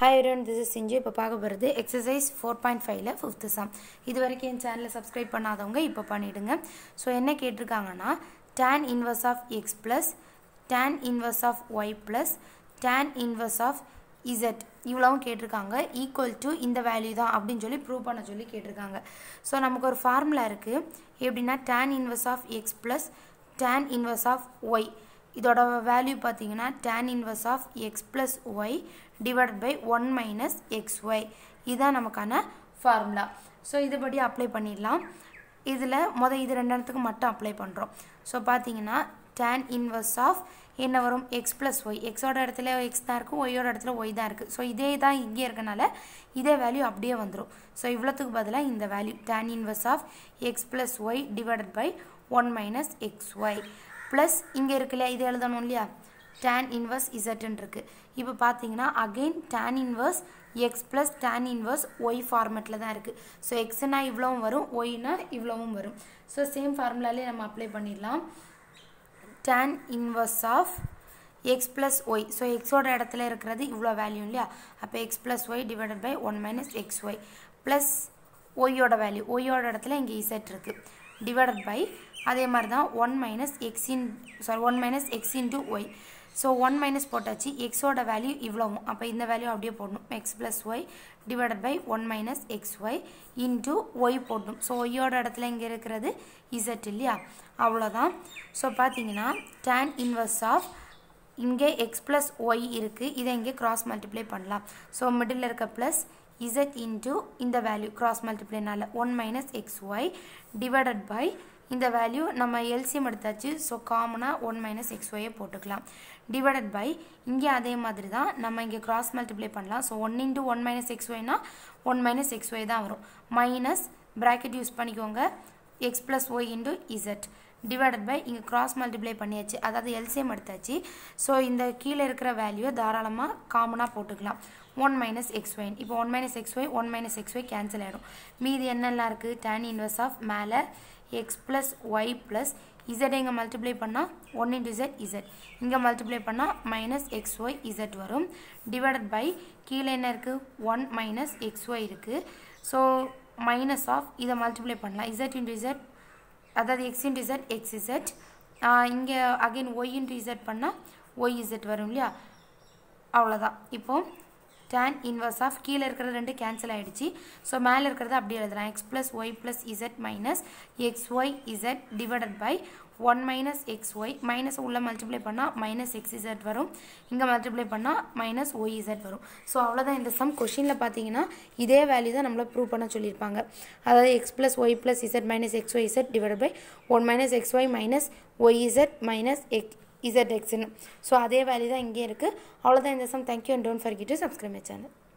hi everyone this is Chinju இப்போ பார்க்க போகிறது எக்ஸசைஸ் ஃபோர் பாயிண்ட் ஃபைவ்ல ஃபிஃப்த்து சம் இது வரைக்கும் என் சேனலை சப்ஸ்கிரைப் பண்ணாதவங்க இப்போ பண்ணிவிடுங்க ஸோ என்ன கேட்டிருக்காங்கன்னா tan inverse of x plus tan inverse of y plus tan inverse of z இவ்வளவும் கேட்டிருக்காங்க ஈக்குவல் டு இந்த வேல்யூ தான் அப்படின்னு சொல்லி ப்ரூவ் பண்ண சொல்லி கேட்டிருக்காங்க ஸோ நமக்கு ஒரு ஃபார்முலா இருக்குது எப்படின்னா tan inverse of x plus tan inverse of y இதோட வேல்யூ பார்த்தீங்கன்னா tan inverse of x plus y divide by one minus x y இதுதான் நமக்கான ஃபார்முலா ஸோ இதுபடி அப்ளை பண்ணிடலாம் இதில் மொதல் இது ரெண்டு இடத்துக்கு மட்டும் அப்ளை பண்ணுறோம் ஸோ பார்த்தீங்கன்னா tan இன்வர்ஸ் ஆஃப் என்ன வரும் எக்ஸ் ப்ளஸ் ஒய் எக்ஸோட இடத்துல எக்ஸ் தான் இருக்குது ஒய்யோட இடத்துல ஒய் தான் இருக்குது ஸோ இதே தான் இங்கே இருக்கனால இதே வேல்யூ அப்படியே வந்துடும் ஸோ இவ்வளோத்துக்கு பதிலாக இந்த value tan inverse of x plus y divided by one minus x y plus இங்கே இருக்கு இல்லையா இது எழுதணும் இல்லையா tan இன்வர்ஸ் இசட்னு இருக்குது இப்போ பார்த்தீங்கன்னா again tan inverse x plus tan inverse y ஃபார்மெட்டில் தான் இருக்குது ஸோ எக்ஸ்னா இவ்வளவும் வரும் ஒய்னா இவ்வளவும் வரும் ஸோ சேம் ஃபார்முலாலே நம்ம அப்ளை பண்ணிடலாம் tan inverse of x plus y so எக்ஸோட இடத்துல இருக்கிறது இவ்வளோ வேல்யூ இல்லையா அப்போ x plus y divided by one minus x y plus ஒய்யோட வேல்யூ ஒய்யோட இடத்துல இங்கே இசட் இருக்குது டிவைடட் பை அதே மாதிரி தான் one minus x in sorry one minus x into y so one minus போட்டாச்சு எக்ஸோட வேல்யூ இவ்வளவும் அப்போ இந்த வேல்யூ அப்படியே போடணும் x plus y divided by one minus x y into y போடணும் ஸோ ஒய்யோட இடத்துல இங்கே இருக்கிறது இசட் இல்லையா அவ்வளோதான் ஸோ பார்த்தீங்கன்னா டேன் இன்வர்ஸ் ஆஃப் இங்கே எக்ஸ் ப்ளஸ் ஒய் இருக்குது இதை இங்கே கிராஸ் மல்டிப்ளை பண்ணலாம் ஸோ மிடில் இருக்க ப்ளஸ் இசட் இன்ட்டு இந்த value cross மல்டிப்ளைனால one minus x y divided by இந்த வேல்யூ நம்ம எல்சிஎம் எடுத்தாச்சு ஸோ காமனாக ஒன் மைனஸ் எக்ஸ் ஒய்யை போட்டுக்கலாம் டிவைடட் பை இங்கே அதே மாதிரி தான் நம்ம இங்கே கிராஸ் மல்டிப்ளை பண்ணலாம் so one into one minus x ஒய்னா ஒன் மைனஸ் எக்ஸ் ஒய் தான் வரும் மைனஸ் ப்ராக்கெட் யூஸ் பண்ணிக்கோங்க x plus y into z divided by இங்கே கிராஸ் மல்டிப்ளை பண்ணியாச்சு அதாவது எல்சிஎம் எடுத்தாச்சு ஸோ இந்த கீழே இருக்கிற வேல்யூவை தாராளமாக காமனாக போட்டுக்கலாம் ஒன் மைனஸ் எக்ஸ் ஒய் இப்போ one minus x y one minus x y cancel ஆகிடும் மீதி என்னெல்லாம் இருக்குது டேன் இன்வர்ஸ் ஆஃப் மேலே x plus y plus z இங்கே மல்டிப்ளை பண்ணால் ஒன் இன்ட்டு இசட் இசட் இங்கே மல்டிப்ளை பண்ணால் மைனஸ் எக்ஸ் ஒய் இசட் வரும் டிவைடட் பை கீழே என்ன இருக்குது ஒன் மைனஸ் எக்ஸ் ஒய் இருக்குது ஸோ மைனஸ் ஆஃப் இதை மல்டிப்ளை பண்ணலாம் இசட் இன்ட்டு இசட் அதாவது x into z X Z இங்கே அகெயின் ஒய் இன்ட்டு இசட் பண்ணால் ஒய் இசட் வரும் இல்லையா அவ்வளோதான் இப்போது tan இன்வர்ஸ் ஆஃப் கீழே இருக்கிறது ரெண்டு கேன்சல் ஆகிடுச்சு ஸோ மேலே இருக்கிறது அப்படியே எழுதலாம் x plus y plus z minus x y z divided by one minus x y minus உள்ளே மல்டிப்ளை பண்ணால் மைனஸ் எக்ஸ் இசட் வரும் இங்கே மல்டிப்ளை பண்ணால் மைனஸ் ஒய் இசட் வரும் ஸோ அவ்வளோதான் இந்த சம் கொஷினில் பார்த்தீங்கன்னா இதே வேல்யூ தான் நம்மளை ப்ரூவ் பண்ண சொல்லியிருப்பாங்க அதாவது x plus y plus z minus x y z divide by one minus x y minus y z minus x z எக்ஸ்னு ஸோ அதே வேல்யூ தான் இங்கே இருக்குது அவ்வளோதான் இந்த sum thank you and don't forget to subscribe my channel